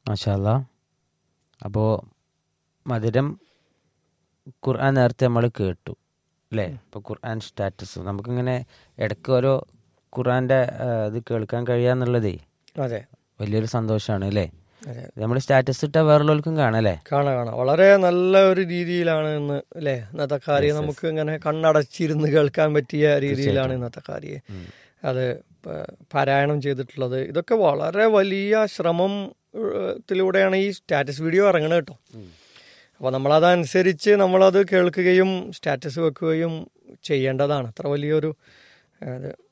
മാഷാല്ല അപ്പോൾ മധുരം ഖുർആൻ നേരത്തെ നമ്മൾ കേട്ടു അല്ലേ ഇപ്പോൾ ഖുർആൻ സ്റ്റാറ്റസ് നമുക്കിങ്ങനെ ഇടയ്ക്ക് ഓരോ ഖുർആൻ്റെ ഇത് കേൾക്കാൻ കഴിയാന്നുള്ളതേ അതെ വലിയൊരു സന്തോഷമാണ് അല്ലേ അതെ നമ്മൾ സ്റ്റാറ്റസ് ഇട്ടാൽ വേറുള്ളവർക്കും കാണാം അല്ലേ കാണാം കാണാം വളരെ നല്ല ഒരു രീതിയിലാണ് ഇന്ന് അല്ലേ ഇന്നത്തെ കാര്യം നമുക്ക് ഇങ്ങനെ കണ്ണടച്ചിരുന്ന് കേൾക്കാൻ പറ്റിയ രീതിയിലാണ് ഇന്നത്തെ കാര്യം അത് പ- പാരായണം ചെയ്തിട്ടുള്ളത് ഇതൊക്കെ വളരെ വലിയ ശ്രമം ഏഹ്, ത്തിലൂടെയാണ് ഈ സ്റ്റാറ്റസ് വീഡിയോ ഇറങ്ങുന്നത് കേട്ടോ അപ്പോൾ നമ്മളതനുസരിച്ച് നമ്മളത് കേൾക്കുകയും സ്റ്റാറ്റസ് വെക്കുകയും ചെയ്യേണ്ടതാണ് അത്ര വലിയൊരു അത്